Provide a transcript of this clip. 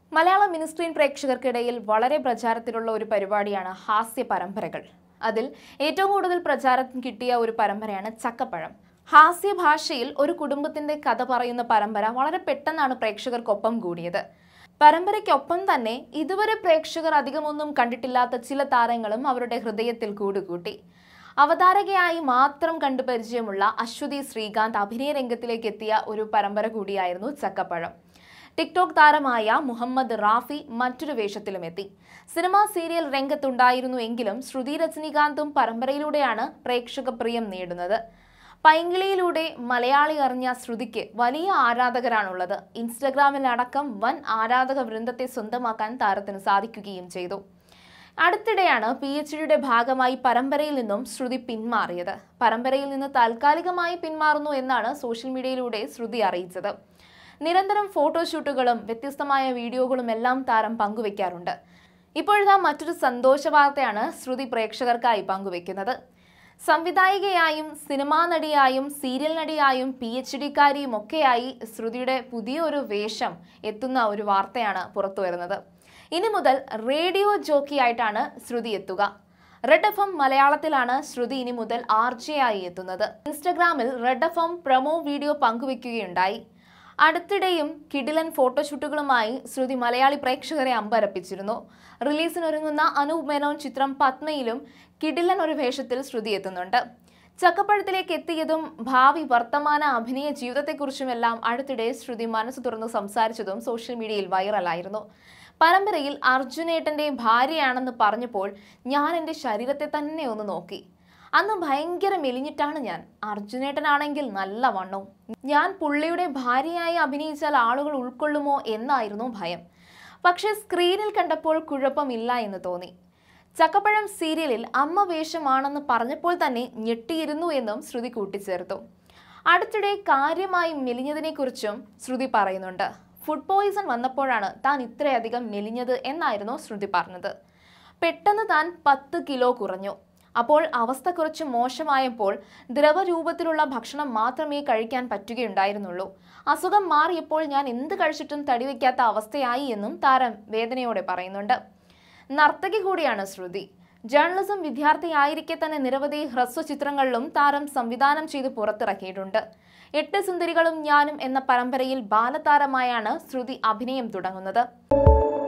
മലയാള മിനിസ്ക്രീൻ പ്രേക്ഷകർക്കിടയിൽ വളരെ പ്രചാരത്തിലുള്ള ഒരു പരിപാടിയാണ് ഹാസ്യ പരമ്പരകൾ അതിൽ ഏറ്റവും കൂടുതൽ പ്രചാരം കിട്ടിയ ഒരു പരമ്പരയാണ് ചക്കപ്പഴം ഹാസ്യ ഭാഷയിൽ ഒരു കുടുംബത്തിന്റെ കഥ പറയുന്ന പരമ്പര വളരെ പെട്ടെന്നാണ് പ്രേക്ഷകർക്കൊപ്പം കൂടിയത് പരമ്പരയ്ക്കൊപ്പം തന്നെ ഇതുവരെ പ്രേക്ഷകർ അധികമൊന്നും കണ്ടിട്ടില്ലാത്ത ചില താരങ്ങളും അവരുടെ ഹൃദയത്തിൽ കൂടുകൂട്ടി അവതാരകയായി മാത്രം കണ്ടു പരിചയമുള്ള അശ്വതി ശ്രീകാന്ത് അഭിനയ രംഗത്തിലേക്ക് എത്തിയ ഒരു പരമ്പര കൂടിയായിരുന്നു ചക്കപ്പഴം ടിക്ടോക്ക് താരമായ മുഹമ്മദ് റാഫി മറ്റൊരു വേഷത്തിലും എത്തി സിനിമാ സീരിയൽ രംഗത്തുണ്ടായിരുന്നു എങ്കിലും ശ്രുതി രജനികാന്തും പരമ്പരയിലൂടെയാണ് പ്രേക്ഷക പ്രിയം നേടുന്നത് പൈങ്കിളിയിലൂടെ മലയാളി അറിഞ്ഞ ശ്രുതിക്ക് വലിയ ആരാധകരാണുള്ളത് ഇൻസ്റ്റഗ്രാമിലടക്കം വൻ ആരാധക വൃന്ദത്തെ സ്വന്തമാക്കാൻ താരത്തിന് സാധിക്കുകയും ചെയ്തു അടുത്തിടെയാണ് പി എച്ച് ഡിയുടെ ഭാഗമായി പരമ്പരയിൽ നിന്നും ശ്രുതി പിന്മാറിയത് പരമ്പരയിൽ നിന്ന് താൽക്കാലികമായി പിന്മാറുന്നു എന്നാണ് സോഷ്യൽ മീഡിയയിലൂടെ ശ്രുതി അറിയിച്ചത് നിരന്തരം ഫോട്ടോഷൂട്ടുകളും വ്യത്യസ്തമായ വീഡിയോകളും എല്ലാം താരം പങ്കുവെക്കാറുണ്ട് ഇപ്പോഴിതാ മറ്റൊരു സന്തോഷ വാർത്തയാണ് ശ്രുതി പ്രേക്ഷകർക്കായി പങ്കുവെക്കുന്നത് സംവിധായികയായും സിനിമാ നടിയായും സീരിയൽ നടിയായും പി എച്ച് ഡിക്കാരിയും ഒക്കെയായി ശ്രുതിയുടെ പുതിയൊരു വേഷം എത്തുന്ന ഒരു വാർത്തയാണ് പുറത്തു വരുന്നത് ഇനി മുതൽ റേഡിയോ ജോക്കി ആയിട്ടാണ് ശ്രുതി എത്തുക റെഡ് എഫ് എം മലയാളത്തിലാണ് ശ്രുതി ഇനി മുതൽ ആർ ജെ ആയി എത്തുന്നത് ഇൻസ്റ്റഗ്രാമിൽ red F M promo video പങ്കുവെക്കുകയുണ്ടായി അടുത്തിടെയും കിടിലൻ ഫോട്ടോഷൂട്ടുകളുമായി ശ്രുതി മലയാളി പ്രേക്ഷകരെ അമ്പരപ്പിച്ചിരുന്നു റിലീസിനൊരുങ്ങുന്ന അനൂപ് മേനോൻ ചിത്രം പത്മയിലും കിടിലൻ ഒരു വേഷത്തിൽ ശ്രുതി എത്തുന്നുണ്ട് ചക്കപ്പഴത്തിലേക്ക് എത്തിയതും ഭാവി വർത്തമാന അഭിനയ ജീവിതത്തെക്കുറിച്ചുമെല്ലാം അടുത്തിടെ ശ്രുതി മനസ്സ് തുറന്ന് സംസാരിച്ചതും സോഷ്യൽ മീഡിയയിൽ വൈറലായിരുന്നു പരമ്പരയിൽ അർജുനേട്ടന്റെ ഭാര്യയാണെന്ന് പറഞ്ഞപ്പോൾ ഞാൻ എൻ്റെ ശരീരത്തെ തന്നെ ഒന്ന് നോക്കി അന്ന് ഭയങ്കര മെലിഞ്ഞിട്ടാണ് ഞാൻ അർജുനേട്ടനാണെങ്കിൽ നല്ല വണ്ണവും ഞാൻ പുള്ളിയുടെ ഭാര്യയായി അഭിനയിച്ചാൽ ആളുകൾ ഉൾക്കൊള്ളുമോ എന്നായിരുന്നു ഭയം പക്ഷേ സ്ക്രീനിൽ കണ്ടപ്പോൾ കുഴപ്പമില്ല എന്ന് തോന്നി ചക്കപ്പഴം സീരിയലിൽ അമ്മ വേഷമാണെന്ന് പറഞ്ഞപ്പോൾ തന്നെ ഞെട്ടിയിരുന്നു എന്നും ശ്രുതി കൂട്ടിച്ചേർത്തു അടുത്തിടെ കാര്യമായി മെലിഞ്ഞതിനെക്കുറിച്ചും ശ്രുതി പറയുന്നുണ്ട് ഫുഡ് പോയിസൺ വന്നപ്പോഴാണ് താൻ ഇത്രയധികം മെലിഞ്ഞത് എന്നായിരുന്നു ശ്രുതി പറഞ്ഞത് പെട്ടെന്ന് താൻ പത്ത് കിലോ കുറഞ്ഞു അപ്പോൾ അവസ്ഥ കുറച്ച് മോശമായപ്പോൾ ദ്രവരൂപത്തിലുള്ള ഭക്ഷണം മാത്രമേ കഴിക്കാൻ പറ്റുകയുണ്ടായിരുന്നുള്ളൂ അസുഖം മാറിയപ്പോൾ ഞാൻ എന്ത് കഴിച്ചിട്ടും തടിവെക്കാത്ത അവസ്ഥയായി എന്നും താരം വേദനയോടെ പറയുന്നുണ്ട് നർത്തകി കൂടിയാണ് ശ്രുതി ജേർണലിസം വിദ്യാർത്ഥിയായിരിക്കെ തന്നെ നിരവധി ഹ്രസ്വചിത്രങ്ങളിലും താരം സംവിധാനം ചെയ്ത് പുറത്തിറക്കിയിട്ടുണ്ട് എട്ട് സുന്ദരികളും ഞാനും എന്ന പരമ്പരയിൽ ബാലതാരമായാണ് ശ്രുതി അഭിനയം തുടങ്ങുന്നത്